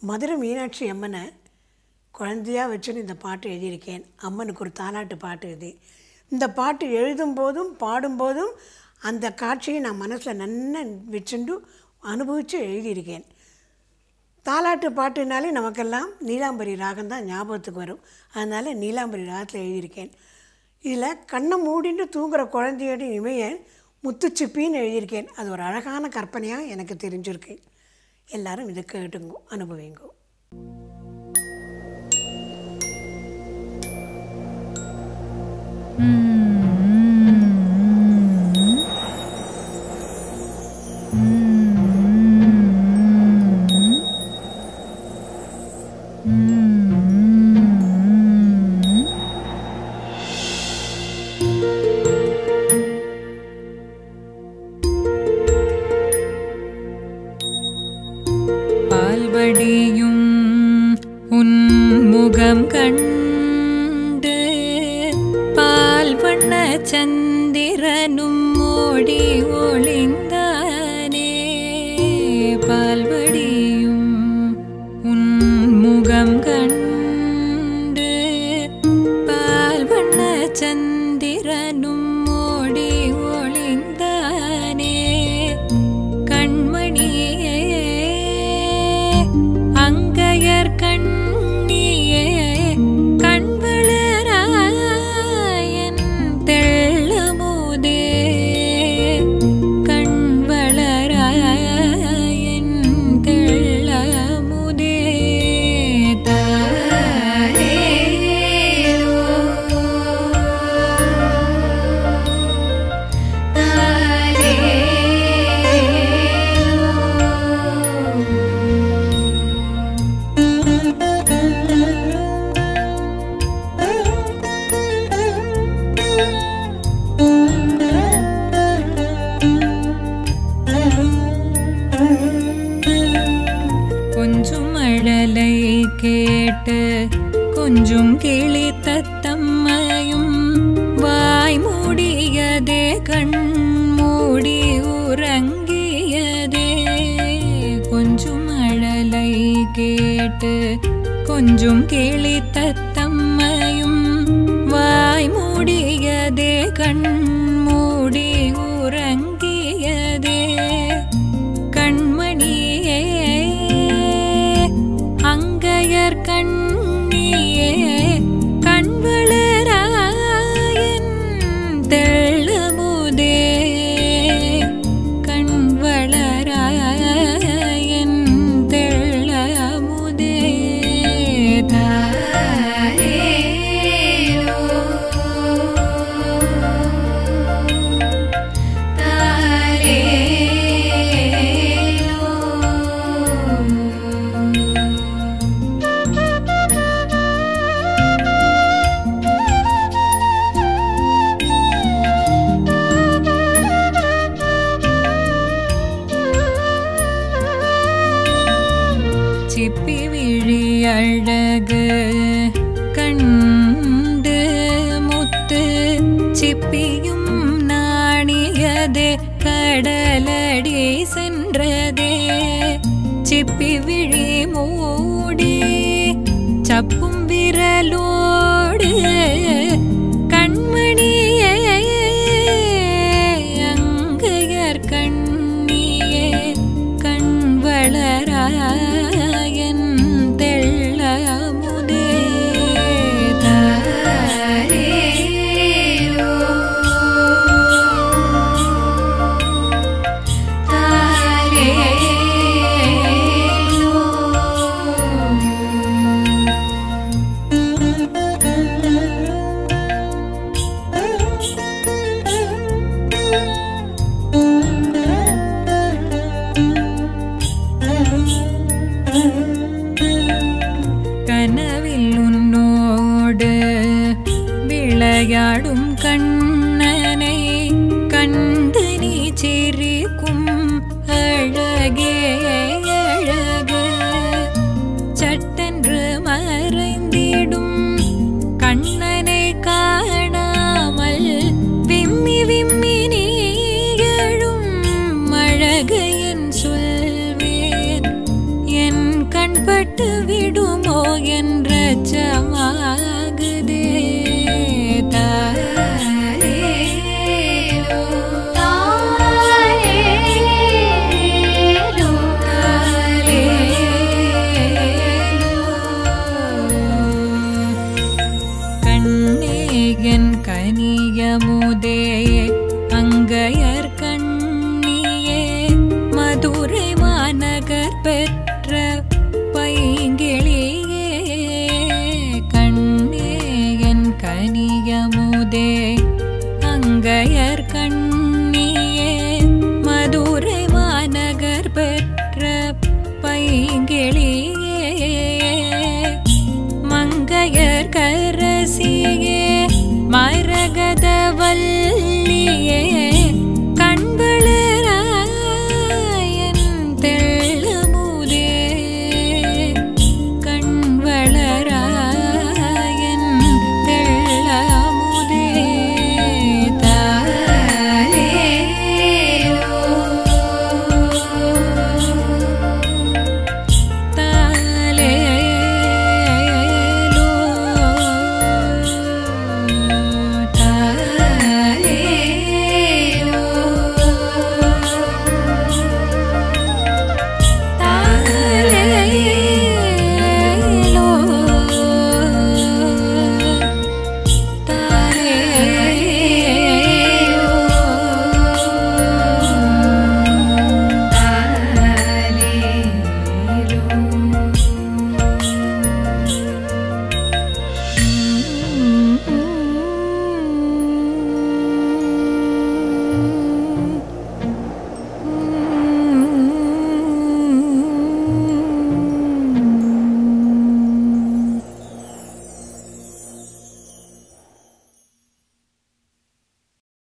மதுரை மீனாட்சி அம்மனை குழந்தையாக வச்சுன்னு இந்த பாட்டு எழுதியிருக்கேன் அம்மனுக்கு ஒரு தாலாட்டு பாட்டு இது இந்த பாட்டு எழுதும் போதும் பாடும்போதும் அந்த காட்சியை நான் மனசில் நன்னா வச்சுண்டு அனுபவித்து எழுதியிருக்கேன் தாலாட்டு பாட்டுனாலே நமக்கெல்லாம் நீலாம்பரி ராகம் தான் ஞாபகத்துக்கு வரும் அதனால் நீலாம்பரி ராகத்தில் எழுதியிருக்கேன் இதில் கண்ணை மூடிட்டு தூங்குற குழந்தையோட இமைய முத்துச்சிப்பின்னு எழுதியிருக்கேன் அது ஒரு அழகான கற்பனையாக எனக்கு தெரிஞ்சிருக்கு எல்லாரும் இதை கேட்டுங்கோ அனுபவிங்கோ பால்வடியும் உன் முகம் கண்டு பால் வண்ண சந்திரனும் ஓடி ஒளிந்தானே பால்வடியும் உன் முகம் கண்டு பால் வண்ண சந்திரனும் ஓடி ஒளிந்தானே கண்மணியே அங்கையர் கண்ணியே கண்வளராயன் தெள்ளமுதே கண்வளராயன் தெள்ளமுதே கொஞ்சம் மழலை கேட்டு கொஞ்சம் கிளி தத்தம்மையும் வாய் மூடியதே கண் மூடி உறங்கியதே கொஞ்சம் மழலை கேட்டு கொஞ்சம் கிளி தத்தம்மையும் வாய் மூடியதே கண் மூடி உறங்கியதே கண்மணியே அங்கையர் கண்ணியே கண்வளராயன் தெள்ளமுதே கண்வளராயன் தெள்ளமுதே சிப்பி விழி அழகு கண்டு முத்து சிப்பியும் நாணியதே கடலடி சென்றதே சிப்பி விழி மூடி சப்பும் விரலோடு